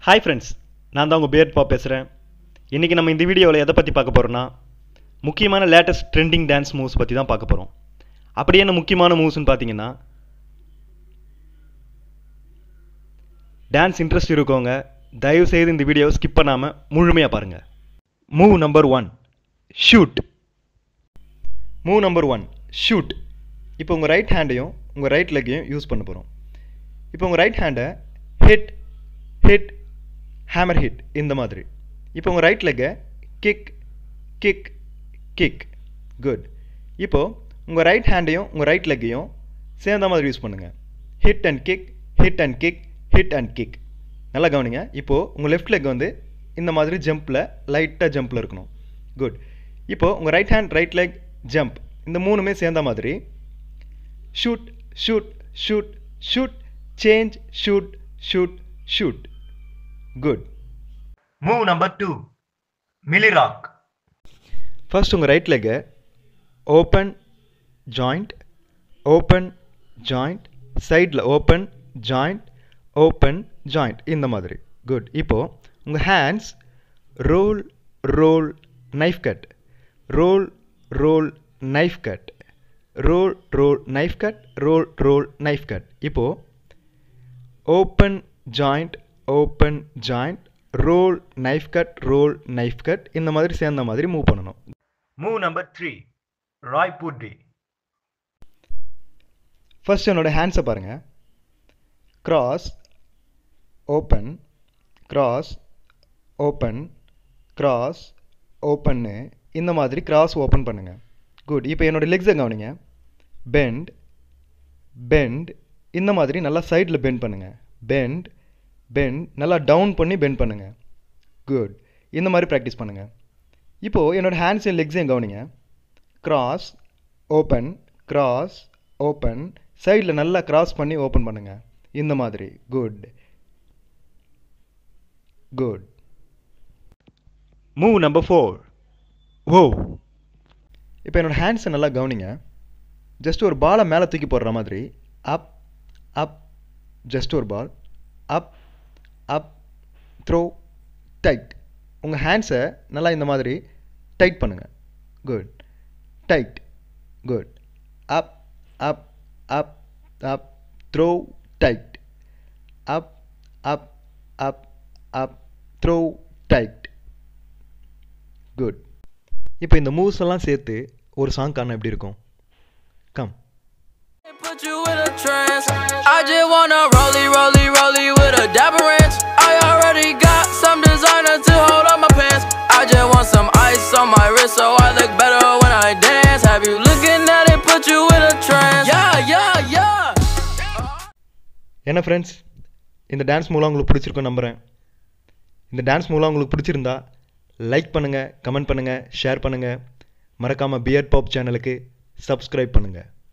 Hi friends நான் தான் உங்கள் பேர்ட் பா பேசுகிறேன் இன்றைக்கி நம்ம இந்த வீடியோவில் எதை பற்றி பார்க்க போகிறோன்னா முக்கியமான லேட்டஸ்ட் ட்ரெண்டிங் டான்ஸ் மூவ்ஸ் பற்றி தான் பார்க்க போகிறோம் அப்படி என்ன முக்கியமான மூவ்ஸ்னு பார்த்தீங்கன்னா டான்ஸ் இன்ட்ரெஸ்ட் இருக்கவங்க தயவு செய்து இந்த வீடியோவை ஸ்கிப் பண்ணாமல் முழுமையாக பாருங்கள் move number one shoot move number one shoot இப்போ உங்கள் ரைட் ஹேண்டையும் உங்கள் ரைட் லெக்கையும் யூஸ் பண்ண போகிறோம் இப்போ உங்கள் ரைட் ஹேண்டை ஹிட் ஹிட் ஹேமர் ஹிட் இந்த மாதிரி இப்போ உங்கள் ரைட் லெக்கை கிக் கிக் கிக் குட் இப்போது உங்கள் ரைட் ஹேண்டையும் உங்கள் ரைட் லெக்கையும் சேர்ந்த மாதிரி யூஸ் பண்ணுங்கள் hit and kick hit and kick hit and kick நல்லா கவனிங்க இப்போது உங்கள் லெஃப்ட் லெக் வந்து இந்த மாதிரி ஜம்பில் லைட்டாக ஜம்பில் இருக்கணும் குட் இப்போது உங்கள் right hand right leg jump இந்த மூணுமே சேர்ந்த மாதிரி shoot shoot shoot shoot change shoot shoot shoot good move number two மிலி ராக் ஃபர்ஸ்ட் உங்கள் ரைட் லெக்கை ஓப்பன் ஜாயிண்ட் ஓப்பன் ஜாயிண்ட் சைடில் ஓப்பன் ஜாயிண்ட் ஓப்பன் ஜாயிண்ட் இந்த மாதிரி குட் இப்போது உங்கள் hands roll roll knife cut roll roll knife cut roll roll knife cut roll roll knife cut இப்போது open joint open joint roll knife cut role knife cut இந்த மாதிரி சேர்ந்த மாதிரி move பண்ணணும் மூவ் நம்பர் த்ரீ ராய் புட்டி first என்னோட ஹேண்ட்ஸை பாருங்கள் cross open cross open cross ஓப்பன்னு இந்த மாதிரி கிராஸ் ஓப்பன் பண்ணுங்கள் குட் இப்போ என்னோடய லெக்ஸை கவனிங்க பெண்ட் பெண்ட் இந்த மாதிரி நல்லா சைடில் பெண்ட் பண்ணுங்கள் பெண்ட் பெண்ட் நல்லா டவுன் பண்ணி பெண்ட் பண்ணுங்கள் குட் இந்த மாதிரி ப்ராக்டிஸ் பண்ணுங்கள் இப்போது என்னோடய ஹேண்ட்ஸ் அண்ட் லெக்ஸையும் கவனிங்க கிராஸ் ஓப்பன் கிராஸ் ஓப்பன் சைடில் நல்லா கிராஸ் பண்ணி ஓப்பன் பண்ணுங்கள் இந்த மாதிரி good good move number four ஓ இப்போ என்னோடய ஹேண்ட்ஸை நல்லா கவனிங்க ஜஸ்ட் ஒரு பாலை மேலே தூக்கி போடுற மாதிரி அப் அப் ஜஸ்ட் ஒரு பால் அப் அப் த்ரோ டைட் உங்கள் ஹேண்ட்ஸை நல்லா இந்த மாதிரி டைட் பண்ணுங்கள் good tight good up up up up throw tight up up up up throw tight good இப்போ இந்த மூவ்ஸ் எல்லாம் சேர்த்து ஒரு சாங் காண எப்படி இருக்கும் come Put you in a trance. I just wanna rollie, rollie, rollie with a dapper ranch. I already got some designer to hold on my pants. I just want some ice on my wrist so I look better when I dance. Have you looking at it? Put you in a trance. Yeah, yeah, yeah. என்ன friends இந்த dance மூலம் உங்களுக்கு பிடிச்சிருக்கும் நம்புகிறேன் இந்த dance மூலம் உங்களுக்கு பிடிச்சிருந்தா லைக் பண்ணுங்கள் கமெண்ட் பண்ணுங்கள் ஷேர் பண்ணுங்கள் மறக்காமல் பியர்ட் பாப் சேனலுக்கு சப்ஸ்கிரைப் பண்ணுங்கள்